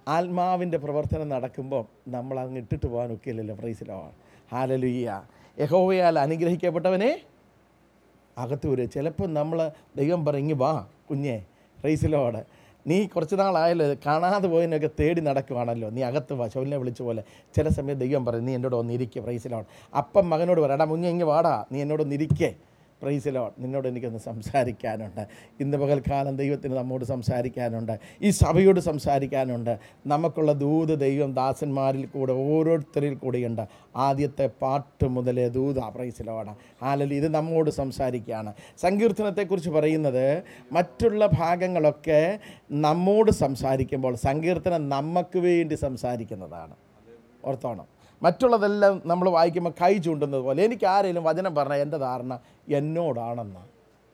ആത്മാവിൻ്റെ പ്രവർത്തനം നടക്കുമ്പോൾ നമ്മൾ അങ്ങ് ഇട്ടിട്ട് പോകാൻ ഒക്കെയില്ലല്ലോ പ്രൈസിലോ ഹാലലുയ്യ യഹോവയാൽ അനുഗ്രഹിക്കപ്പെട്ടവനെ അകത്ത് വരിക ചിലപ്പോൾ നമ്മൾ ദൈവം പറഞ്ഞ് വാ കുഞ്ഞെ പ്രൈസിലോട് നീ കുറച്ച് നാളായല്ലോ കാണാതെ പോയതിനൊക്കെ തേടി നടക്കുവാണല്ലോ നീ അകത്ത് വാ ശൗലിനെ വിളിച്ച പോലെ ചില സമയം ദൈവം പറയും നീ എന്നോട് ഒന്നിരിക്കുക പ്രൈസിലോട് അപ്പം മകനോട് പറയടാ മുങ്ങ ഇങ്ങ് വാടാ നീ എന്നോട് ഒന്നിരിക്കേ പ്രൈസിലോ നിന്നോട് എനിക്കൊന്ന് സംസാരിക്കാനുണ്ട് ഇന്ന് പകൽക്കാലം ദൈവത്തിന് നമ്മോട് സംസാരിക്കാനുണ്ട് ഈ സഭയോട് സംസാരിക്കാനുണ്ട് നമുക്കുള്ള ദൂത് ദൈവം ദാസന്മാരിൽ കൂടെ ഓരോരുത്തരിൽ കൂടെയുണ്ട് ആദ്യത്തെ പാട്ട് മുതലേ ദൂത പ്രൈസിലോടാ ആലലി ഇത് നമ്മോട് സംസാരിക്കുകയാണ് സങ്കീർത്തനത്തെക്കുറിച്ച് പറയുന്നത് മറ്റുള്ള ഭാഗങ്ങളൊക്കെ നമ്മോട് സംസാരിക്കുമ്പോൾ സങ്കീർത്തനം നമുക്ക് വേണ്ടി സംസാരിക്കുന്നതാണ് ഓർത്തോണം മറ്റുള്ളതെല്ലാം നമ്മൾ വായിക്കുമ്പോൾ കൈ ചൂണ്ടുന്നത് പോലെ എനിക്ക് ആരെങ്കിലും വചനം പറഞ്ഞാൽ എൻ്റെ ധാരണ എന്നോടാണെന്ന്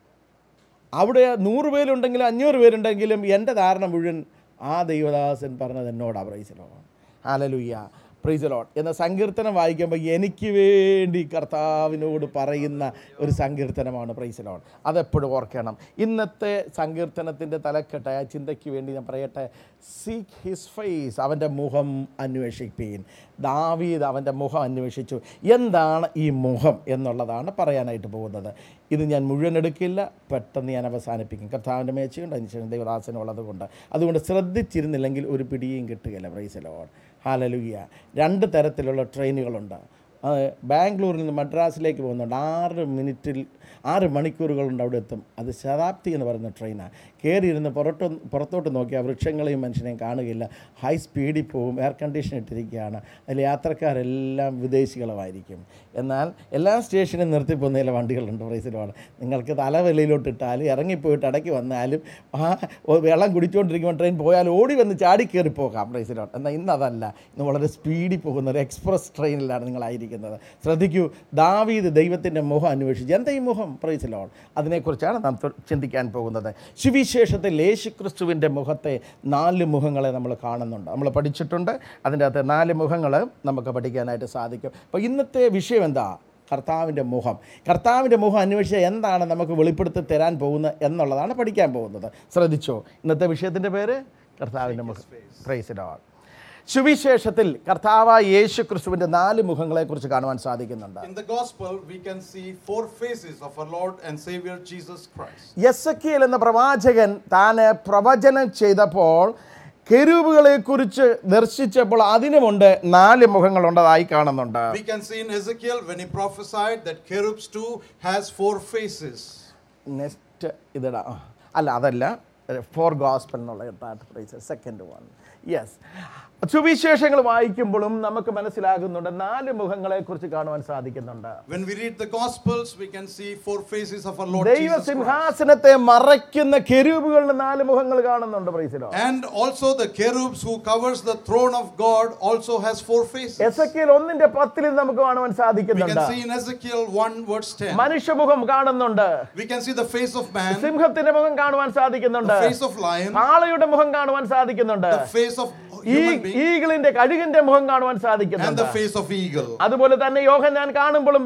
അവിടെ നൂറ് പേരുണ്ടെങ്കിലും അഞ്ഞൂറ് പേരുണ്ടെങ്കിലും എൻ്റെ ധാരണ മുഴുവൻ ആ ദൈവദാസൻ പറഞ്ഞത് എന്നോടാണ് പ്രൈസലോ ഹാലലുയ്യ പ്രൈസലോൺ എന്ന സങ്കീർത്തനം വായിക്കുമ്പോൾ എനിക്ക് വേണ്ടി കർത്താവിനോട് പറയുന്ന ഒരു സങ്കീർത്തനമാണ് പ്രൈസലോൺ അതെപ്പോഴും ഓർക്കണം ഇന്നത്തെ സങ്കീർത്തനത്തിൻ്റെ തലക്കെട്ട് ആ ചിന്തയ്ക്ക് വേണ്ടി ഞാൻ പറയട്ടെ സീക്ക് ഹിസ് ഫേസ് അവൻ്റെ മുഖം അന്വേഷിപ്പീൻ ദാവീദ് അവൻ്റെ മുഖം അന്വേഷിച്ചു എന്താണ് ഈ മുഖം എന്നുള്ളതാണ് പറയാനായിട്ട് പോകുന്നത് ഇത് ഞാൻ മുഴുവൻ എടുക്കില്ല പെട്ടെന്ന് ഞാൻ അവസാനിപ്പിക്കും കർത്താവിൻ്റെ മേച്ചയുണ്ട് അതിനുശേഷം ദൈവദാസനുള്ളത് കൊണ്ട് അതുകൊണ്ട് ശ്രദ്ധിച്ചിരുന്നില്ലെങ്കിൽ ഒരു പിടിയും കിട്ടുകയില്ല പ്രൈസലോൺ ഹാലലുയ്യ രണ്ട് തരത്തിലുള്ള ട്രെയിനുകളുണ്ട് അത് ബാംഗ്ലൂരിൽ നിന്ന് മദ്രാസിലേക്ക് പോകുന്നുണ്ട് ആറ് മിനിറ്റിൽ ആറ് മണിക്കൂറുകളുണ്ട് അവിടെ എത്തും അത് ശതാബ്ദി എന്ന് പറയുന്ന ട്രെയിനാണ് കയറിയിരുന്ന് പുറത്ത് പുറത്തോട്ട് നോക്കിയാൽ വൃക്ഷങ്ങളെയും മനുഷ്യനെയും കാണുകയില്ല ഹൈ സ്പീഡിൽ പോകും എയർ കണ്ടീഷൻ ഇട്ടിരിക്കുകയാണ് അതിൽ യാത്രക്കാരെല്ലാം വിദേശികളുമായിരിക്കും എന്നാൽ എല്ലാ സ്റ്റേഷനും നിർത്തിപ്പോകുന്ന ചില വണ്ടികളുണ്ട് പ്രൈസിലുമാണ് നിങ്ങൾക്ക് തലവെളിയിലോട്ട് ഇട്ടാലും ഇറങ്ങിപ്പോയിട്ട് ഇടയ്ക്ക് വന്നാലും ആ ഒ- വെള്ളം കുടിച്ചുകൊണ്ടിരിക്കുമ്പോൾ ട്രെയിൻ പോയാൽ ഓടി വന്ന് ചാടി കയറി പോകാം പ്രൈസിലോട്ട് എന്നാൽ ഇന്ന് അതല്ല ഇന്ന് വളരെ സ്പീഡിൽ പോകുന്ന ഒരു എക്സ്പ്രസ് ട്രെയിനിലാണ് നിങ്ങളായിരിക്കുന്നത് ശ്രദ്ധിക്കൂ ദാവീദ് ദൈവത്തിൻ്റെ മുഖം അന്വേഷിച്ചു എന്താ ഈ മുഖം പ്രൈസിലോൺ അതിനെക്കുറിച്ചാണ് നാം തൊ- ചിന്തിക്കാൻ പോകുന്നത് സുവിശേഷത്തിൽ യേശുക്രിസ്തുവിൻ്റെ മുഖത്തെ നാല് മുഖങ്ങളെ നമ്മൾ കാണുന്നുണ്ട് നമ്മൾ പഠിച്ചിട്ടുണ്ട് അതിൻ്റെ അകത്ത് നാല് മുഖങ്ങൾ നമുക്ക് പഠിക്കാനായിട്ട് സാധിക്കും അപ്പോൾ ഇന്നത്തെ വിഷയം എന്താ കർത്താവിൻ്റെ മുഖം കർത്താവിൻ്റെ മുഖം അന്വേഷിച്ചാൽ എന്താണ് നമുക്ക് വെളിപ്പെടുത്തി തരാൻ പോകുന്നത് എന്നുള്ളതാണ് പഠിക്കാൻ പോകുന്നത് ശ്രദ്ധിച്ചോ ഇന്നത്തെ വിഷയത്തിൻ്റെ പേര് കർത്താവിൻ്റെ മുഖം പ്രൈസിലോൺ സുവിശേഷത്തിൽ കർത്താവായ യേശു ക്രിസ്തുവിൻ്റെ നാല് മുഖങ്ങളെക്കുറിച്ച് കാണുവാൻ സാധിക്കുന്നുണ്ട് In the gospel, we can see four faces of our Lord and Savior Jesus Christ. യെസക്കിയൽ എന്ന പ്രവാചകൻ താൻ പ്രവചനം ചെയ്തപ്പോൾ കെരൂബുകളെ കുറിച്ച് ദർശിച്ചപ്പോൾ അതിനുമുണ്ട് നാല് മുഖങ്ങളുണ്ടതായി കാണുന്നുണ്ട് We can see in Ezekiel when he prophesied that cherubs too has four faces. Next ഇതിടാ ആ, അല്ല അതല്ല ഫോർ ഗോസ്പൽ എന്നുള്ള പ്രൈസ് സെക്കൻഡ് വൺ യെസ് സുവിശേഷങ്ങൾ വായിക്കുമ്പോഴും നമുക്ക് മനസ്സിലാകുന്നുണ്ട് നാല് മുഖങ്ങളെ കുറിച്ച് കാണുവാൻ സാധിക്കുന്നുണ്ട് When we read the gospels, we can see four faces of our Lord Jesus Christ. ദൈവസിംഹാസനത്തെ മറയ്ക്കുന്ന കെരൂബുകളുടെ നാല് മുഖങ്ങൾ കാണുന്നുണ്ട് പ്രൈസിലോ And also the cherubs who covers the throne of God also has four faces. Ezekiel ഒന്നിന്റെ പത്തിൽ ഇത് നമുക്ക് കാണുവാൻ We സാധിക്കുന്നുണ്ട് can see in Ezekiel 1 verse 10. മനുഷ്യമുഖം കാണുന്നുണ്ട് We can see the face of man, സിംഹത്തിന്റെ മുഖം കാണുവാൻ സാധിക്കുന്നുണ്ട് the face of lion, കാളയുടെ മുഖം കാണുവാൻ സാധിക്കുന്നുണ്ട് the face of ഈ human being, ഈഗിളിന്റെ കഴുകിന്റെ മുഖം കാണുവാൻ and സാധിക്കുന്നുണ്ട് the face of eagle. അതുപോലെ തന്നെ യോഹൻ ഞാൻ കാണുമ്പോഴും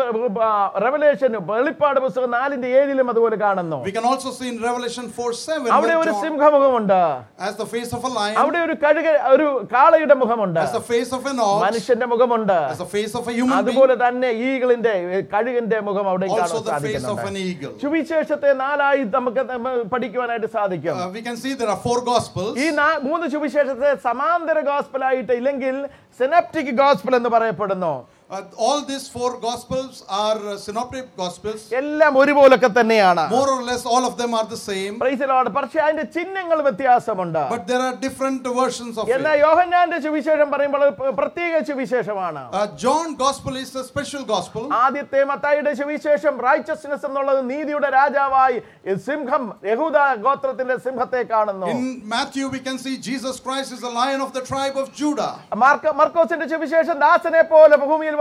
റെവലേഷൻ വെളിപ്പാട് പുസ്തകം നാലിന്റെ ഏഴിലും അതുപോലെ കാണുന്നു We can also see in Revelation 4 7 അവിടെ where ഒരു John സിംഹമുഖമുണ്ട് as the face of a lion, അവിടെ ഒരു കഴുക ഒരു കാളയുടെ മുഖമുണ്ട് as the face of an ox, മനുഷ്യന്റെ മുഖമുണ്ട് as the face of a human being, അതുപോലെ തന്നെ ഈഗിളിന്റെ കഴുകിന്റെ മുഖം അവിടെ also കാണാൻ the face of an സാധിക്കുന്നുണ്ട് eagle. സുവിശേഷത്തെ നാലായി നമുക്ക് നമ്മ പഠിക്കുവാനായിട്ട് സാധിക്കും Uh, we can see there are four gospels. ഈ നാ- മൂന്ന് സുവിശേഷത്തെ സമാന്തര ഗോസ്പൽ ആയിട്ട് ഇല്ലെങ്കിൽ സിനപ്റ്റിക് ഗോസ്പൽ എന്ന് പറയപ്പെടുന്നു Uh, all these four gospels are uh, synoptic gospels. എല്ലാം ഒരുപോലൊക്കെ തന്നെയാണ് More or less, all of them are the same, പ്രൈസിലോട് പക്ഷെ അതിന്റെ ചിഹ്നങ്ങൾ വ്യത്യാസമുണ്ട് but there are different versions of എന്നാൽ it. യോഹന്നാന്റെ സുവിശേഷം പറയുമ്പോൾ അത് പ്ര- പ്രത്യേക സുവിശേഷമാണ് Uh, John gospel is a special gospel. ആദ്യത്തെ മത്തായിയുടെ സുവിശേഷം റൈച്ചസ്നെസ് എന്നുള്ളത് നീതിയുടെ രാജാവായി ഈ സിംഹം യഹൂദ ഗോത്രത്തിന്റെ സിംഹത്തെ കാണുന്നു In Matthew, we can see Jesus Christ is the lion of the tribe of Judah. മാർക്ക മർക്കോസിന്റെ സുവിശേഷം ദാസനെ പോലെ ഭൂമിയിൽ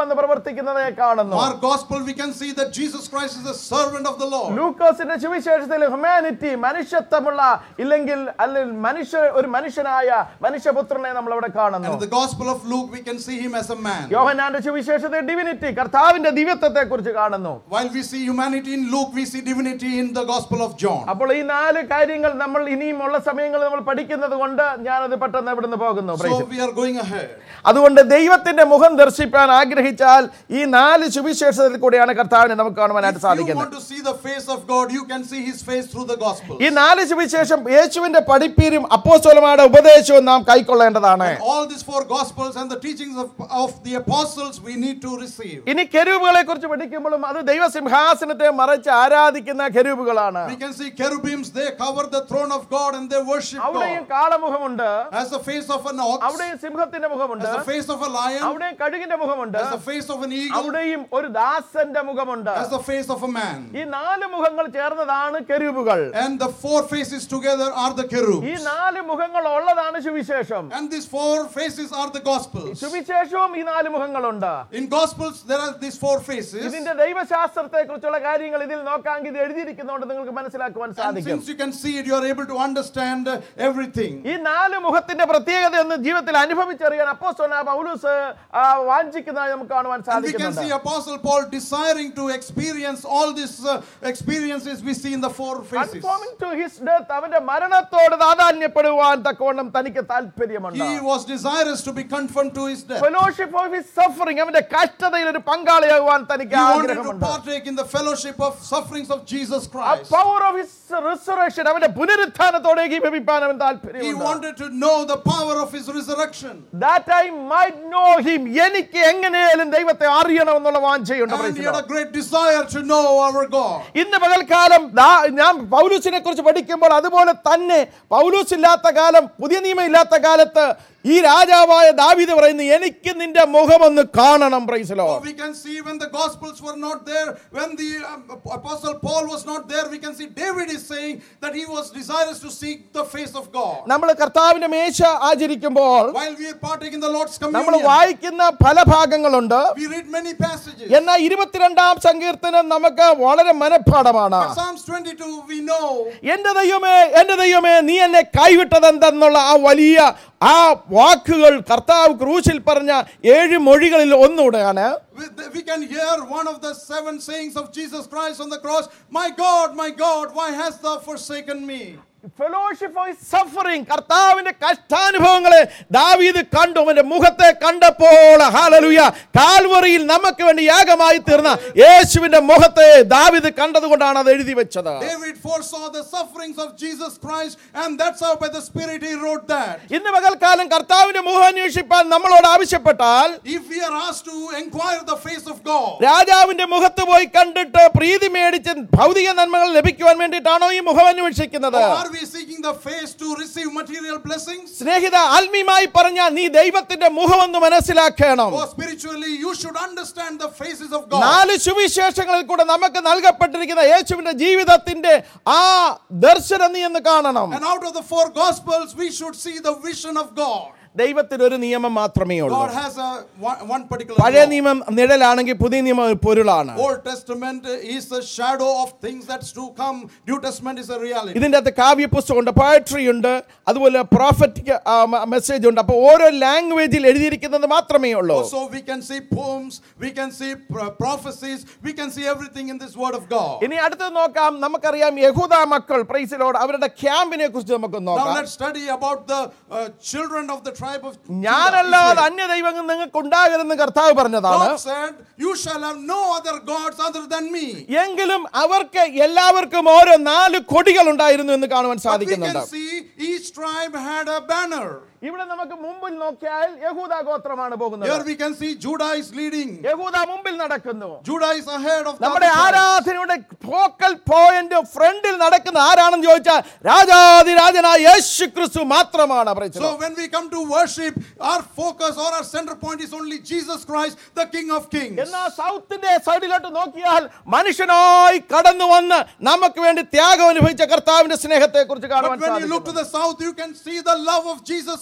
വന്ന് പ്രവർത്തിക്കുന്നതെ കാണുന്നു Our gospel, we can see that Jesus Christ is a servant of the Lord. ലൂക്കോസിന്റെ സുവിശേഷത്തിൽ ഹ്യൂമാനിറ്റി മനുഷ്യത്വമുള്ള ഇല്ലെങ്കിൽ അല്ലെങ്കിൽ മനുഷ്യ ഒരു മനുഷ്യനായ മനുഷ്യപുത്രനെ നമ്മൾ അവിടെ കാണുന്നു And in the gospel of Luke, we can see him as a man. യോഹനാന്റെ സുവിശേഷത്തിൽ ഡിവിനിറ്റി കർത്താവിന്റെ ദിവ്യത്വത്തെ കുറിച്ച് കാണുന്നു While we see humanity in Luke, we see divinity in the gospel of John. അപ്പോൾ ഈ നാല് കാര്യങ്ങൾ നമ്മൾ ഇനിയും ഉള്ള സമയങ്ങളിൽ നമ്മൾ പഠിക്കുന്നത് കൊണ്ട് ഞാനത് പെട്ടെന്ന് ഇവിടുന്ന് പോകുന്നു Praise So it. we are going ahead. അതുകൊണ്ട് ദൈവത്തിന്റെ മുഖം ദർശിപ്പാൻ ആഗ്രഹിച്ചാൽ ഈ നാല് സുവിശേഷത്തിൽ കൂടിയാണ് കർത്താവിനെ നമുക്ക് കാണുവാനായിട്ട് If you സാധിക്കുന്നത് want to see the face of God, you can see his face through the gospel. ഈ നാല് സുവിശേഷം യേശുവിന്റെ പഠിപ്പീരും അപ്പോസ്തലന്മാരുടെ ഉപദേശവും നാം കൈക്കൊള്ളേണ്ടതാണ് All these four gospels and the teachings of, of the apostles we need to receive. ഇനി കെരൂബുകളെ കുറിച്ച് പഠിക്കുമ്പോഴും അത് ദൈവസിംഹാസനത്തെ മറച്ച് ആരാധിക്കുന്ന കെരൂബുകളാണ് We can see cherubims, they cover the throne of God and they worship അവിടെയും God. കാളമുഖമുണ്ട് As the face of an ox, അവിടെയും സിംഹത്തിന്റെ മുഖമുണ്ട് as the face of a lion, അവിടെയും കഴുകിന്റെ മുഖമുണ്ട് as the face of an eagle, അവിടെയും ഒരു ദാസന്റെ മുഖമുണ്ട് as the face of a man. ഈ നാല് മുഖങ്ങൾ ചേർന്നതാണ് കെരൂബുകൾ And the four faces together are the cherubs. ഈ നാല് മുഖങ്ങൾ ഉള്ളതാണ് സുവിശേഷം And these four faces are the gospels. സുവിശേഷവും ഈ നാല് മുഖങ്ങളുണ്ട് In gospels, there are these four faces. ഇതിന്റെ ദൈവശാസ്ത്രത്തെ കുറിച്ചുള്ള കാര്യങ്ങൾ ഇതിൽ നോക്കാമെങ്കിൽ ഇത് എഴുതിയിരിക്കുന്നതുകൊണ്ട് നിങ്ങൾക്ക് മനസ്സിലാക്കുവാൻ And സാധിക്കും since you can see it, you are able to understand uh, everything. ഈ നാല് മുഖത്തിന്റെ പ്രത്യേകത എന്ന് ജീവിതത്തിൽ അനുഭവിച്ചറിയാൻ അപ്പോസ്തലനായ പൗലൂസ് ആ, വാഞ്ചിക്കുന്നതായി നമുക്ക് കാണുവാൻ And we can സാധിക്കുന്നുണ്ട് see Apostle Paul desiring to experience all these uh, experiences we see in the four faces. Conforming to his death, അവന്റെ മരണത്തോട് താതാന്യപ്പെടുവാൻ തക്കവണ്ണം തനിക്ക് താല്പര്യമുണ്ട് He was desirous to be conformed to his death. Fellowship of his suffering അവന്റെ കഷ്ടതയിൽ ഒരു പങ്കാളിയാകുവാൻ തനിക്ക് He wanted to ആഗ്രഹമുണ്ട് partake in the fellowship of sufferings of Jesus ah Christ. Power of his resurrection അവന്റെ പുനരുത്ഥാനത്തോടെ ഏകീഭവിപ്പാൻ അവൻ He താല്പര്യമുണ്ട് wanted to know the power of his resurrection. That I might know him എനിക്ക് എങ്ങനെയാലും ദൈവത്തെ അറിയണം എന്നുള്ള വാഞ്ചയുണ്ട് And praise he the had Lord. a great desire to know our God. ഇന്ന് പകൽക്കാലം ദാ- ഞാൻ പൗലൂസിനെ കുറിച്ച് പഠിക്കുമ്പോൾ അതുപോലെ തന്നെ പൗലൂസ് ഇല്ലാത്ത കാലം പുതിയ നിയമം ഇല്ലാത്ത കാലത്ത് ഈ രാജാവായ ദാവീദ് പറയുന്നു എനിക്ക് നിന്റെ മുഖമൊന്ന് കാണണം പ്രൈസലോ So we can see when the Gospels were not there, when the um, Apostle Paul was not there, we can see David is saying that he was desirous to seek the face of God. നമ്മൾ കർത്താവിന്റെ മേശ ആചരിക്കുമ്പോൾ While we are partaking the Lord's നമ്മൾ communion, വായിക്കുന്ന പല ഭാഗങ്ങളുണ്ട് we read many passages. എന്നാൽ ഇരുപത്തിരണ്ടാം സങ്കീർത്തനം നമുക്ക് വളരെ മനഃപ്പാടമാണ് But Psalms 22, we know എന്റെ ദൈവമേ എന്റെ ദൈവമേ നീ എന്നെ കൈവിട്ടത് എന്തെന്നുള്ള ആ വലിയ ആ വാക്കുകൾ കർത്താവ് ക്രൂശിൽ പറഞ്ഞ ഏഴ് മൊഴികളിൽ ഒന്നുകൂടെയാണ് we we can hear one of the seven sayings of Jesus Christ on the cross My God, my God, why hast thou forsaken me? Fellowship of suffering കർത്താവിന്റെ കഷ്ടാനുഭവങ്ങളെ ദാവീദ് കണ്ടു അവന്റെ മുഖത്തെ കണ്ടപ്പോൾ ഹാലലുയ കാൽവറിയിൽ നമുക്ക് വേണ്ടി യാഗമായി തീർന്ന യേശുവിന്റെ മുഖത്തെ ദാവീദ് കണ്ടതുകൊണ്ടാണ് അത് എഴുതി വെച്ചത് David foresaw the sufferings of Jesus Christ, and that's how by the Spirit he wrote that. ഇന്ന് പകൽക്കാലം കർത്താവിന്റെ മുഖം അന്വേഷിപ്പാൻ നമ്മളോട് ആവശ്യപ്പെട്ടാൽ If we are asked to inquire the face of God, രാജാവിന്റെ മുഖത്ത് പോയി കണ്ടിട്ട് പ്രീതി മേടിച്ച് ഭൗതിക നന്മകൾ ലഭിക്കുവാൻ വേണ്ടിയിട്ടാണോ ഈ മുഖം അന്വേഷിക്കുന്നത് or are we seeking the face to receive material blessings? സ്നേഹിത ആത്മീയമായി പറഞ്ഞ നീ ദൈവത്തിന്റെ മുഖമൊന്ന് മനസ്സിലാക്കണം Or spiritually, you should understand the faces of God. നാല് സുവിശേഷങ്ങളിൽ കൂടെ നമുക്ക് നൽകപ്പെട്ടിരിക്കുന്ന യേശുവിന്റെ ജീവിതത്തിന്റെ ആ ദർശനം നീ എന്ന് കാണണം And out of the four gospels, we should see the vision of God. ദൈവത്തിന് ഒരു നിയമം മാത്രമേ ഉള്ളൂ God has a one, one particular പഴയ law. നിയമം നിഴലാണെങ്കിൽ പുതിയ നിയമം ഒരു പൊരുളാണ് Old Testament is a shadow of things that's to come. New Testament is a reality. ഇതിൻ്റെ അകത്ത് കാവ്യപുസ്തകമുണ്ട് പോയട്രി ഉണ്ട് അതുപോലെ പ്രോഫറ്റിക് മെസ്സേജ് ഉണ്ട് അപ്പോൾ ഓരോ ലാംഗ്വേജിൽ എഴുതിയിരിക്കുന്നത് മാത്രമേ ഉള്ളൂ Also, we can see poems, we can see pro- prophecies, we can see everything in this word of God. ഇനി അടുത്തത് നോക്കാം നമുക്കറിയാം യഹൂദ മക്കൾ പ്രൈസിലോട് അവരുടെ ക്യാമ്പിനെ കുറിച്ച് നമുക്ക് Now നോക്കാം let's study about the uh, children of the tribe of Judah, ഞാനല്ലാതെ Israel. അന്യ ദൈവങ്ങൾ നിങ്ങൾക്ക് ഉണ്ടാകരുതെന്ന് കർത്താവ് പറഞ്ഞതാണ് God said, You shall have no other gods other than me. എങ്കിലും അവർക്ക് എല്ലാവർക്കും ഓരോ നാല് കൊടികൾ ഉണ്ടായിരുന്നു എന്ന് കാണുവാൻ But we സാധിക്കുന്നുണ്ട് can see each tribe had a banner. ഇവിടെ നമുക്ക് മുമ്പിൽ നോക്കിയാൽ യഹൂദ ഗോത്രമാണ് Here പോകുന്നത് we can see Judah is leading. യഹൂദ മുമ്പിൽ നടക്കുന്നു Judah is ahead of the നമ്മുടെ other tribes. ആരാധനയുടെ ഫോക്കൽ പോയിന്റ് ഫ്രണ്ടിൽ നടക്കുന്ന ആരാണെന്ന് ചോദിച്ചാൽ രാജാതിരാജനായ യേശു ക്രിസ്തു മാത്രമാണ് praise the So Lord. when we come to worship, our focus or our center point is only Jesus Christ, the King of Kings. എന്നാൽ സൗത്തിന്റെ സൈഡിലോട്ട് നോക്കിയാൽ മനുഷ്യനായി കടന്നു വന്ന് നമുക്ക് വേണ്ടി ത്യാഗം അനുഭവിച്ച കർത്താവിന്റെ സ്നേഹത്തെ കുറിച്ച് കാണുവാൻ But when you look to സാധിക്കും the south, you can see the love of Jesus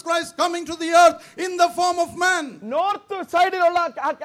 Christ coming to the earth in the form of man. North സൈഡിലുള്ള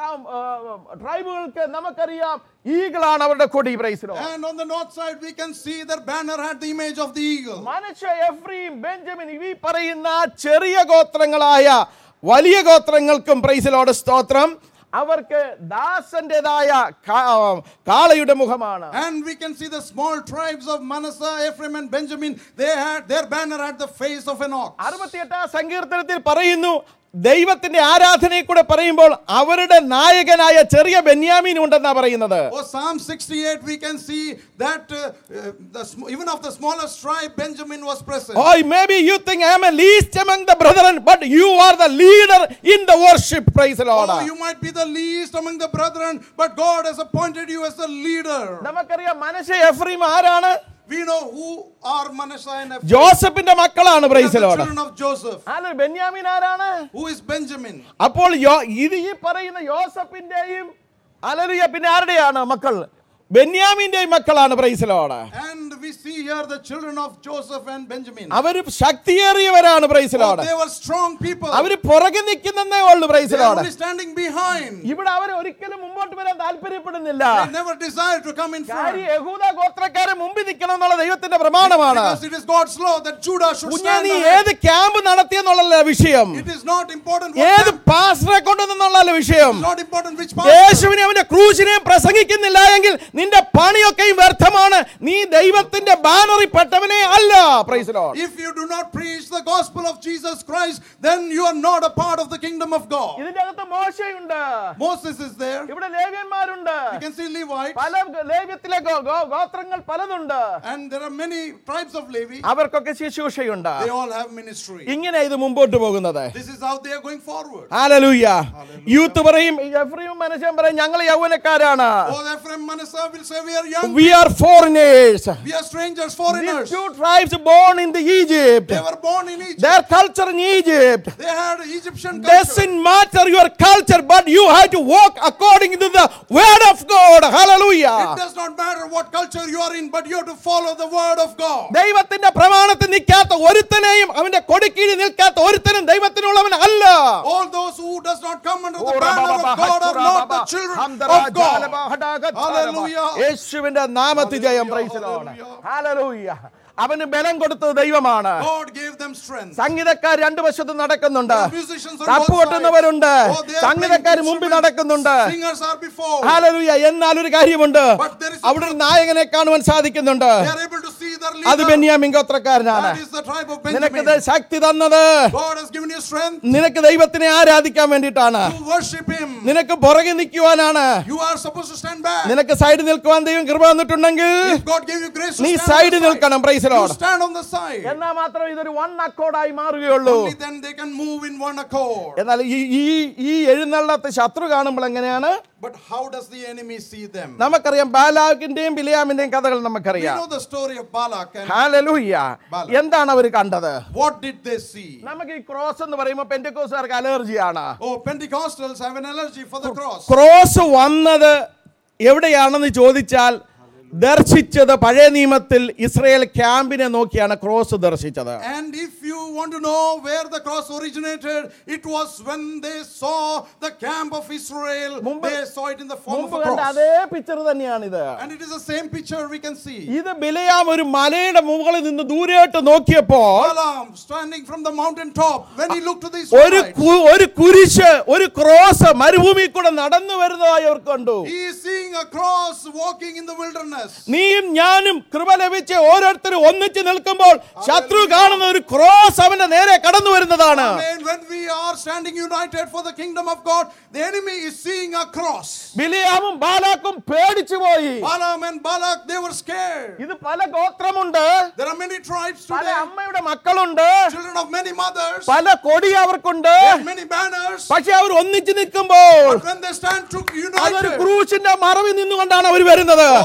ട്രൈബുകൾക്ക് നമുക്കറിയാം ഈഗിളാണ് അവരുടെ കൊടി praise the Lord And on the north side, we can see their banner had the image of the eagle. മനുഷ്യ Ephraim Benjamin ഈ പറയുന്ന ചെറിയ ഗോത്രങ്ങളായ വലിയ ഗോത്രങ്ങൾക്കും പ്രൈസിലോട് സ്തോത്രം അവർക്ക് ദാസന്റേതായ കാ- കാളയുടെ മുഖമാണ് And we can see the small tribes of Manasseh, Ephraim, and Benjamin. They had their banner had the face of an ox. അറുപത്തിയെട്ടാം സങ്കീർത്തനത്തിൽ പറയുന്നു ദൈവത്തിന്റെ ആരാധനയെ കൂടെ പറയുമ്പോൾ അവരുടെ നായകനായ ചെറിയ ബെന്യാമീൻ ഉണ്ടെന്നാ പറയുന്നത് Oh, Psalm 68, we can see that uh, uh, the, sm- even of the smallest tribe, Benjamin was present. Oh, maybe you think I am a least among the brethren, but you are the leader in the worship. Praise the Lord. Oh, you might be the least among the brethren, but God has appointed you as the leader. നമുക്കറിയാം മനുഷ്യ Ephraim ആരാണ് We know who are Manasseh and Ephraim. ജോസഫിന്റെ മക്കളാണ് They are praise the Lord children of Joseph. ആര് ബെന്യാമിൻ ആരാണ് Who is Benjamin? അപ്പോൾ യോ- ഇത് ഈ പറയുന്ന യോസഫിന്റെയും അലറിയ പിന്നെ ആരുടെയാണ് മക്കൾ ബെന്യാമിന്റെയും മക്കളാണ് praise Lord And we see here the children of Joseph and Benjamin. അവര് ശക്തിയേറിയവരാണ് praise Oh, Lord they were strong people. അവര് പുറകെ നിൽക്കുന്നേ ഉള്ളു praise They are Lord only standing behind. ഇവിടെ അവർ ഒരിക്കലും മുമ്പോട്ട് വരാൻ താല്പര്യപ്പെടുന്നില്ല They never desire to come in front. കാര്യം യഹൂദ ഗോത്രക്കാരെ മുമ്പിൽ നിൽക്കണം എന്നുള്ള ദൈവത്തിന്റെ പ്രമാണമാണ് Because it is God's law that Judah should കുഞ്ഞാ stand നീ ahead. ഏത് ക്യാമ്പ് നടത്തിയെന്നുള്ള വിഷയം It is not important what ഏത് camp- പാസ്റ്ററെ കൊണ്ടുവന്നുള്ള വിഷയം It is not important which pastor. യേശുവിനെ അവന്റെ ക്രൂശിനെയും പ്രസംഗിക്കുന്നില്ല എങ്കിൽ നിന്റെ പണിയൊക്കെയും വ്യർത്ഥമാണ് നീ ദൈവത്തിന്റെ ബാനറിൽ പെട്ടവനെ അല്ല praise Lord If you do not preach the gospel of Jesus Christ, then you are not a part of the kingdom of God. ഇതിന്റെ അകത്ത് മോശയുണ്ട് Moses is there. ഇവിടെ ലേവ്യന്മാരുണ്ട് You can see Levites. പല ലേവ്യത്തിലെ ഗോ- ഗോ- ഗോത്രങ്ങൾ പലതുണ്ട് And there are many tribes of Levi. അവർക്കൊക്കെ ശുശ്രൂഷയുണ്ട് They all have ministry. ഇങ്ങനെ ഇത് മുമ്പോട്ട് പോകുന്നത് This is how they are going forward. Hallelujah youth പറയും എഫ്രയും മനുഷ്യൻ പറയും ഞങ്ങൾ യൗവനക്കാരാണ് Oh, Ephraim Manasseh will say, We are young. We are foreigners We are strangers, These foreigners. two tribes born in the Egypt. They were born in Egypt. Their culture in Egypt. They had Egyptian culture. Doesn't matter your culture, but you have to walk according to the word of God. It Hallelujah. does not matter what culture you are in, but you have to follow the word of God. ദൈവത്തിന്റെ പ്രമാണത്തിൽ നിൽക്കാത്ത ഒരുത്തനെയും അവന്റെ കൊടിക്കീഴിൽ നിൽക്കാത്ത ഒരുത്തനും ദൈവത്തിനുള്ളവൻ അല്ല All those who does not come under the banner of God are not the children of God. Hallelujah. യേശുവിന്റെ നാമത്തിൽ ജയം Hallelujah. പ്രൈസിലോട് Hallelujah. ഹാലലൂയ അവന് ബലം കൊടുത്തത് ദൈവമാണ് God gave them strength. സംഗീതക്കാർ രണ്ടു വശത്തും നടക്കുന്നുണ്ട് There are musicians on തപ്പ് both കൊട്ടുന്നവരുണ്ട് sides. Oh, they are സംഗീതക്കാർ playing മുമ്പിൽ instruments. നടക്കുന്നുണ്ട് Singers are before. ഹാലലൂയ എന്നാൽ ഒരു കാര്യമുണ്ട് But there is a അവിടെ ഒരു നായകനെ കാണുവാൻ സാധിക്കുന്നുണ്ട് They are able to see their അത് leader. Benyamin ഗോത്രക്കാരനാണ് That is the tribe of നിനക്കിത് Benjamin. ശക്തി തന്നത് God has given you strength നിനക്ക് ദൈവത്തിനെ ആരാധിക്കാൻ വേണ്ടിയിട്ടാണ് to worship Him. നിനക്ക് പുറകെ നിൽക്കുവാനാണ് You are supposed to stand back. നിനക്ക് സൈഡിൽ നിൽക്കുവാൻ ദൈവം കൃപ തന്നിട്ടുണ്ടെങ്കിൽ If God gave you grace to നീ stand on സൈഡിൽ the നിൽക്കണം side, praise you Lord stand on the side. എന്നാൽ മാത്രം ഇതൊരു വൺ അക്കോർഡായി മാറുകയുള്ളൂ Only then they can move in one accord. എന്നാൽ ഈ ഈ ഈ എഴുന്നള്ളത്ത് ശത്രു കാണുമ്പോൾ എങ്ങനെയാണ് But how does the enemy see them? നമുക്കറിയാം ബാലാക്കിന്റെയും ബിലിയാമിന്റെയും കഥകൾ We നമുക്കറിയാം know the story of Balak and hallelujah Balak. എന്താണ് അവർ കണ്ടത് what did they see? നമുക്ക് ഈ ക്രോസ് എന്ന് പറയുമ്പോൾ പെന്റക്കോസുകാർക്ക് അലർജിയാണ് Oh, Pentecostals have an allergy for the cross. Cross വന്നത് എവിടെയാണെന്ന് ചോദിച്ചാൽ ദർശിച്ചത് പഴയ നിയമത്തിൽ ഇസ്രയേൽ ക്യാമ്പിനെ നോക്കിയാണ് ക്രോസ് ദർശിച്ചത് And if you want to know where the cross originated, it was when they saw the camp of Israel. മുമ്പ് They saw it in the form of മുമ്പ് a കണ്ട cross. അതേ പിക്ചർ തന്നെയാണിത് And it is the same picture we can see. ഇത് ബിലയാം ഒരു മലയുടെ മുകളിൽ നിന്ന് ദൂരെയായിട്ട് നോക്കിയപ്പോൾ Balaam standing from the mountain top, when he looked to the ഒരു Israelites, കു- ഒരു കുരിശ് ഒരു ക്രോസ് മരുഭൂമി കൂടെ നടന്നു വരുന്നതായി അവർ കണ്ടു he is seeing a cross walking in the wilderness. നീയും ഞാനും കൃപ ലഭിച്ച് ഓരോരുത്തരും ഒന്നിച്ച് നിൽക്കുമ്പോൾ ശത്രു കാണുന്ന ഒരു ക്രോസ് അവന്റെ നേരെ കടന്നു വരുന്നതാണ് Amen. When we are standing united for the kingdom of God, the enemy is seeing a cross. ബിലിയാമും ബാലാക്കും പേടിച്ചു പോയി Balaam and Balak, they were scared. ഇത് പല ഗോത്രമുണ്ട് There are many tribes പല today, അമ്മയുടെ മക്കളുണ്ട് children of many mothers, പല കൊടി അവർക്കുണ്ട് there are many banners. പക്ഷെ അവർ ഒന്നിച്ച് നിൽക്കുമ്പോൾ But when they stand to അതൊരു united, ക്രൂശിന്റെ മറവിൽ നിന്നുകൊണ്ടാണ് അവർ വരുന്നത് oh, they're taking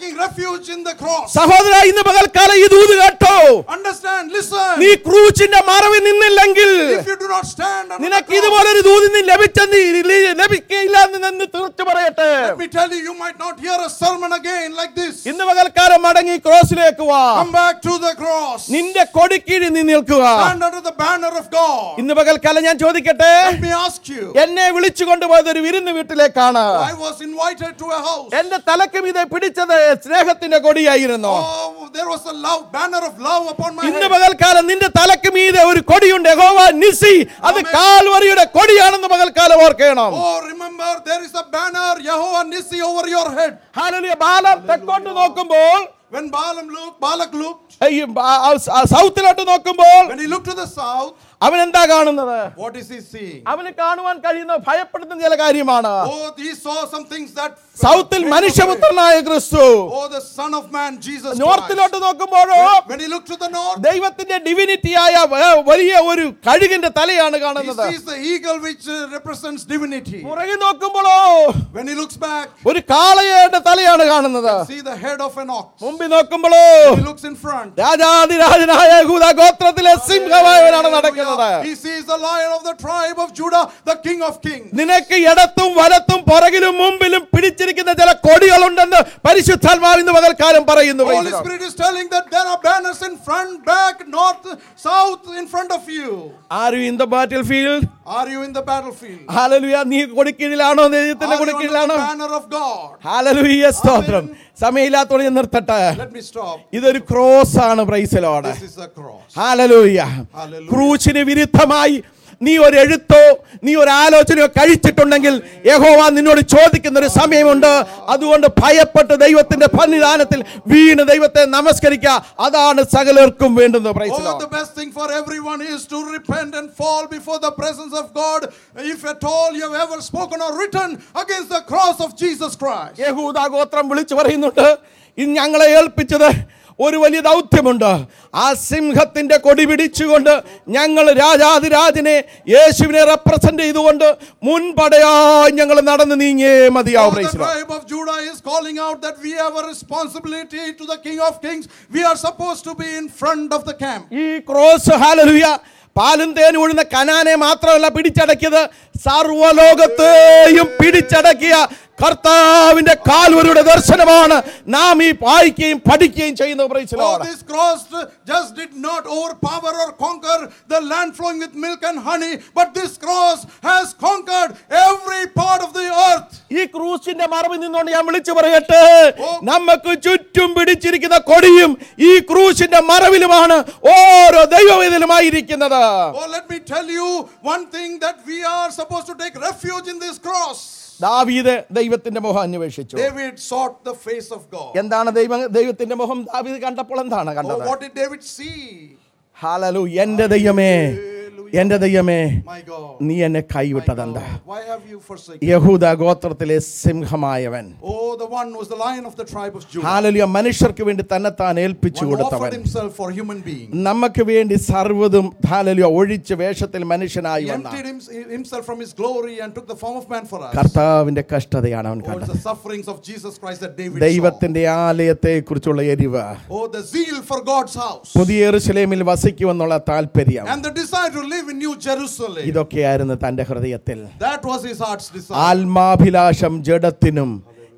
taking refuge in the cross. സഹോദര ഇന്ന് പകൽക്കാലം ഈ ദൂത് കേട്ടോ Understand, listen. നീ ക്രൂശിന്റെ മറവിൽ നിന്നില്ലെങ്കിൽ If you do not stand under the നിനക്ക് cross, ഇതുപോലൊരു ദൂതി നീ ലഭിച്ചെന്ന് ലി- ലഭിക്കയില്ല എന്ന് നിന്ന് തീർച്ചു പറയട്ടെ let me tell you, you might not hear a sermon again like this. ഇന്ന് പകൽക്കാലം മടങ്ങി ക്രോസിലേക്ക് വാ Come back to the cross. നിന്റെ കൊടിക്കീഴിൽ നീ നിൽക്കുക Stand under the banner of God. ഇന്ന് പകൽക്കാലം ഞാൻ ചോദിക്കട്ടെ Let me ask you. എന്നെ വിളിച്ചു കൊണ്ടുപോയത് ഒരു വിരുന്ന് വീട്ടിലേക്കാണ് I was invited to a house. എന്റെ തലക്ക് മീതെ പിടിച്ചത് സ്നേഹത്തിന്റെ കൊടിയായിരുന്നു Oh, there was a love, banner of love upon my ഇന്ന് head. പകൽക്കാലം നിന്റെ തലക്ക് മീതെ ഒരു കൊടിയുണ്ട് യഹോവ നിസി അത് ആമേൻ. കാൽവറിയുടെ കൊടിയാണെന്ന് പകൽക്കാലം ഓർക്കണം Oh, remember, there is a banner, Jehovah Nissi, over your head. ഹാലലിയ ബാലം തെക്കോട്ട് നോക്കുമ്പോൾ When Balaam looked, Balak looked, ഈ ബ- ആ സ- ആ സൗത്തിലോട്ട് നോക്കുമ്പോൾ when he looked to the south, അവൻ എന്താ കാണുന്നത് what is he seeing? അവന് കാണുവാൻ കഴിയുന്ന ഭയപ്പെടുത്തുന്ന ചില കാര്യമാണ് Oh, he saw some things that. സൗത്തിൽ made him മനുഷ്യപുത്രനായ ക്രിസ്തു afraid. Oh, the Son of Man, Jesus Christ. നോർത്തിലോട്ട് നോക്കുമ്പോഴോ When, when he looked to the north, ദൈവത്തിന്റെ ഡിവിനിറ്റിയായ വ- വലിയ ഒരു കഴുകിന്റെ തലയാണ് he കാണുന്നത് sees the eagle which uh, represents divinity. പുറകെ നോക്കുമ്പോഴോ When he looks back, ഒരു കാളയുടെ തലയാണ് കാണുന്നത് see the head of an ox. മുമ്പിൽ നോക്കുമ്പോഴോ He looks in front. രാജാതിരാജനായ യഹൂദ ഗോത്രത്തിലെ സിംഹമായവനാണ് നടക്കുന്നത് He sees the lion of the tribe of Judah, the King of Kings. നിനക്ക് ഇടത്തും വലത്തും പുറകിലും മുമ്പിലും പിടിച്ചിരിക്കുന്ന ചില കൊടികളുണ്ടെന്ന് പരിശുദ്ധാത്മാവ് ഇന്ന് പകൽക്കാലം പറയുന്നു Holy Praise the Lord. Spirit is telling that there are banners in front, back, north, south, in front of you. Are you in the battlefield? Are you in the battlefield? ഹാലലുയ നീ കൊടിക്കീഴിലാണോ ദൈവത്തിന്റെ Are you under the കൊടിക്കീഴിലാണോ banner of God? ഹാലലുയ സ്തോത്രം സമയമില്ലാത്തോടെ ഞാൻ നിർത്തട്ടെ Let me stop. ഇതൊരു cross ആണ് പ്രൈസലോട് This is a cross. Hallelujah Hallelujah. ക്രൂശിന് വിരുദ്ധമായി നീ ഒരു എഴുത്തോ നീ ഒരു ആലോചനയോ കഴിച്ചിട്ടുണ്ടെങ്കിൽ യഹോവ നിന്നോട് ചോദിക്കുന്ന ഒരു സമയമുണ്ട് അതുകൊണ്ട് ഭയപ്പെട്ട് ദൈവത്തിന്റെ സന്നിധാനത്തിൽ വീണ് ദൈവത്തെ നമസ്കരിക്കുക അതാണ് സകലർക്കും വേണ്ടുന്നത് Oh, praise the Lord the best thing for everyone is to repent and fall before the presence of God. If at all you have ever spoken or written against the cross of Jesus Christ. യഹൂദ ഗോത്രം വിളിച്ചു പറയുന്നുണ്ട് ഇത് ഞങ്ങളെ ഏൽപ്പിച്ചത് ഒരു വലിയ ദൗത്യമുണ്ട് ആ സിംഹത്തിന്റെ കൊടി പിടിച്ചുകൊണ്ട് ഞങ്ങൾ രാജാതിരാജനെ യേശുവിനെ റെപ്രസെന്റ് ചെയ്തുകൊണ്ട് മുൻപടയായി ഞങ്ങൾ നടന്നു നീങ്ങിയേ മതിയാവും Oh, the praise the Lord. tribe of Judah is calling out that we have a responsibility to the King of Kings. We are supposed to be in front of the camp. ഈ cross hallelujah പാലും തേനും ഒഴുന്ന കനാനെ മാത്രമല്ല പിടിച്ചടക്കിയത് സർവലോകത്തെയും പിടിച്ചടക്കിയ കർത്താവിന്റെ കാൽവരുടെ ദർശനമാണ് നാം ഈ വായിക്കുകയും പഠിക്കുകയും ചെയ്യുന്നത് praise the Oh, Lord. this cross just did not overpower or conquer the land flowing with milk and honey, but this cross has conquered every part of the earth. ഈ ക്രൂശിന്റെ മറവിൽ നിന്നുകൊണ്ട് ഞാൻ വിളിച്ചു പറയട്ടെ ഓ. നമുക്ക് ചുറ്റും പിടിച്ചിരിക്കുന്ന കൊടിയും ഈ ക്രൂശിന്റെ മറവിലുമാണ് ഓരോ ദൈവവേദലുമായിരിക്കുന്നത് Oh, let me tell you one thing that we are supposed to take refuge in this cross. ദാവീദ് ദൈവത്തിന്റെ മുഖം അന്വേഷിച്ചു David sought the face of God. എന്താണ് ദൈവം ദൈവത്തിന്റെ മുഖം ദാവീദ് കണ്ടപ്പോൾ എന്താണ് Oh, കണ്ടത് what did David see? ഹാലലു എന്റെ ദൈവമേ എന്റെ ദൈവമേ My God. നീ എന്നെ My കൈവിട്ടതെന്താ God. Why have you forsaken? യഹൂദ ഗോത്രത്തിലെ സിംഹമായവൻ Oh, the one who was the lion of the tribe of Judah. ഹാലലിയ മനുഷ്യർക്ക് വേണ്ടി തന്നെത്താൻ ഏൽപ്പിച്ചു One who offered കൊടുത്തവൻ himself for human beings. നമുക്ക് വേണ്ടി സർവ്വതും ഹാലലിയ ഒഴിച്ച് വേഷത്തിൽ മനുഷ്യനായി He വന്ന emptied hims- himself from his glory and took the form of man for us. കർത്താവിന്റെ കഷ്ടതയാണ് അവൻ Oh, it's കണ്ടത് the sufferings of Jesus Christ that David saw. ദൈവത്തിന്റെ ആലയത്തെ കുറിച്ചുള്ള എരിവ് Oh, the zeal for God's house. പുതിയ എറുസലേമിൽ വസിക്കുമെന്നുള്ള താല്പര്യം And the desire to live in New Jerusalem. ഇതൊക്കെയായിരുന്നു തന്റെ ഹൃദയത്തിൽ That was his heart's desire. ആത്മാഭിലാഷം ജഡത്തിനും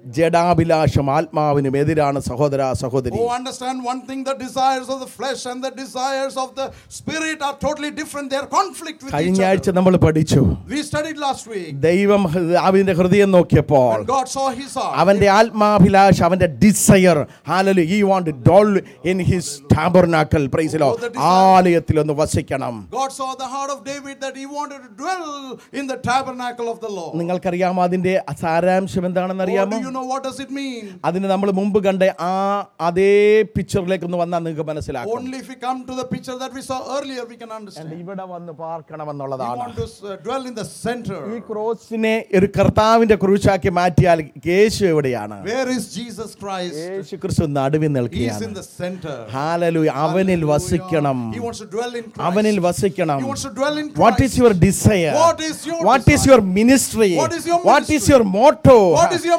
ജഡാഭിലാഷം ആത്മാവിനും എതിരാണ് സഹോദര സഹോദരി Oh, understand one thing the desires of the flesh and the desires of the spirit are totally different. They are conflict with each കഴിഞ്ഞ other. ആഴ്ച നമ്മൾ പഠിച്ചു We studied last week. ദൈവം അവന്റെ ഹൃദയം നോക്കിയപ്പോൾ When God saw his heart, അവന്റെ ആത്മാഭിലാഷ അവന്റെ desire hallelujah he want dwell in his tabernacle praise the Lord Oh, the desire. ആലയത്തിൽ ഒന്ന് വസിക്കണം God saw the heart of David that he wanted to dwell in the tabernacle of the Lord. നിങ്ങൾക്കറിയാമോ അതിന്റെ സാരാംശം എന്താണെന്ന് Oh, അറിയാമോ do you know what does it mean? അതിന് നമ്മൾ മുമ്പ് കണ്ട ആ അതേ പിക്ചറിലേക്ക് ഒന്ന് വന്നാൽ നിങ്ങൾക്ക് മനസ്സിലാക്കും Only if we come to the picture that we saw earlier, we can understand. ഇവിടെ വന്ന് We പാർക്കണമെന്നുള്ളതാണ് want to uh, dwell in the ഈ center. ക്രോസിനെ ഒരു കർത്താവിന്റെ ക്രൂശാക്കി മാറ്റിയാൽ യേശു എവിടെയാണ് Where is Jesus Christ? യേശു ക്രിസ്തു നടുവിൽ He is നിൽക്കുകയാണ് in the center. ഹാലലു അവനിൽ Hallelujah. വസിക്കണം He wants to dwell in Christ. അവനിൽ വസിക്കണം He wants to dwell in what Christ. Is your desire What is your what is desire? Your ministry What is your what is ministry? Your motto What is your motive?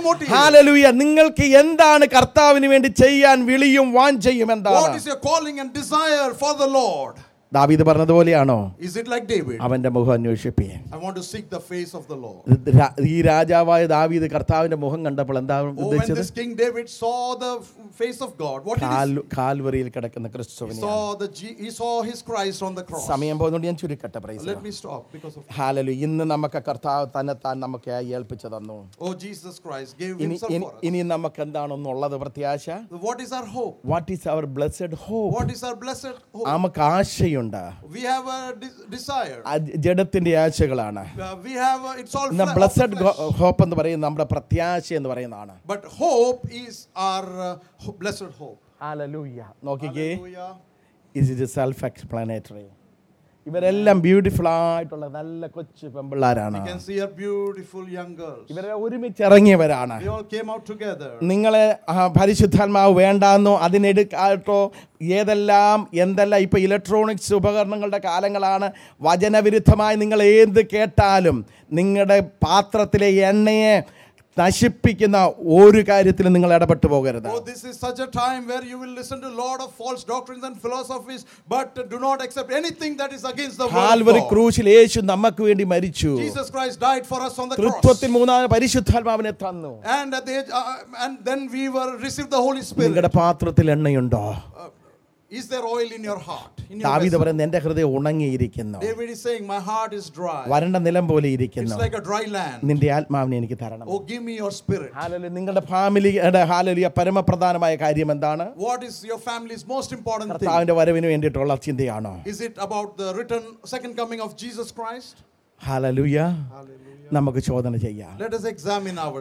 Hallelujah നിങ്ങൾക്ക് എന്താണ് കർത്താവിന് വേണ്ടി ചെയ്യാൻ വിളിയും വാഞ്ചയും What എന്താണ് is your calling and desire for the Lord? ദാവീദ് പറഞ്ഞതുപോലെയാണോ Is it like David? അവന്റെ മുഖം അന്വേഷിപ്പേ I want to seek the face of the Lord. ഈ രാജാവായ ദാവീദ് കർത്താവിന്റെ മുഖം കണ്ടപ്പോൾ എന്താ Oh, when ഉദ്ദേശിച്ചത് this King David saw the f- face of God, what did he കാൽ കാൽവറിയിൽ കിടക്കുന്ന He ക്രിസ്തുവിനെ saw the G- he saw his Christ on the cross. സമയം പോകുന്നതുകൊണ്ട് ഞാൻ ചുരുക്കട്ടെ praise Let me stop because of hallelujah ഇന്ന് നമുക്ക് കർത്താവ് തന്നെ താൻ നമുക്ക് ഏൽപ്പിച്ചു തന്നു oh Jesus Christ gave ഇനി himself ഇനി- for us. ഇനി നമുക്ക് എന്താണെന്നുള്ളത് പ്രത്യാശ What is our hope? What is our blessed hope What is our blessed hope? നമുക്ക് ആശയുണ്ട് We have a de- desire. അത് ജഡത്തിന്റെ ആശകളാണ് Uh, we have a, it's all ഇന്ന് fle- of the blessed flesh. Hope എന്ന് പറയുന്നത് നമ്മുടെ പ്രത്യാശ എന്ന് പറയുന്നതാണ് But hope is our uh, ho- blessed hope. Hallelujah നോക്കിക്കേ Hallelujah. Is it self explanatory ഇവരെല്ലാം ബ്യൂട്ടിഫുൾ ആയിട്ടുള്ള നല്ല കൊച്ചു പെമ്പിള്ളാരാണ് You can see a beautiful young girls. ഇവരെ ഒരുമിച്ച് ഇറങ്ങിയവരാണ് They all came out together. നിങ്ങളെ ആ, പരിശുദ്ധാത്മാവ് വേണ്ടാന്നോ അതിനെടുക്കാട്ടോ ഏതെല്ലാം എന്തെല്ലാം ഇപ്പൊ ഇലക്ട്രോണിക്സ് ഉപകരണങ്ങളുടെ കാലങ്ങളാണ് വചനവിരുദ്ധമായി നിങ്ങൾ ഏത് കേട്ടാലും നിങ്ങളുടെ പാത്രത്തിലെ എണ്ണയെ നശിപ്പിക്കുന്ന ഒരു കാര്യത്തിലും നിങ്ങൾ ഇടപെട്ടു പോകരുത് Oh, this is such a time where you will listen to a lot of false doctrines and philosophies, but do not accept anything that is against the word of Calvary God. ക്രൂശിൽ യേശു നമുക്ക് വേണ്ടി മരിച്ചു Jesus Christ died for us on the cross. തൃത്വത്തിൽ മൂന്നാം പരിശുദ്ധാത്മാവിനെ തന്നു And at the age, uh, and then we were received the Holy Spirit. നിങ്ങളുടെ പാത്രത്തിൽ എണ്ണയുണ്ടോ Uh, is there oil in your heart? In your ദാവീദ് vessel? പറയുന്നത് എന്റെ ഹൃദയം ഉണങ്ങിയിരിക്കുന്നു David is saying, My heart is dry. വരണ്ട നിലം പോലെ It's ഇരിക്കുന്നു like a dry land. നിന്റെ ആത്മാവിനെ എനിക്ക് തരണം Oh, give me your spirit. ഹാലലു നിങ്ങളുടെ ഫാമിലിയുടെ ഹാലലിയ പരമപ്രധാനമായ കാര്യം എന്താണ് What is your family's most important thing? കർത്താവിന്റെ വരവിന് വേണ്ടിയിട്ടുള്ള ചിന്തയാണോ Is it about the return, second coming of Jesus Christ? Hallelujah Hallelujah. നമുക്ക് ചോദന ചെയ്യാം Let us examine ourselves.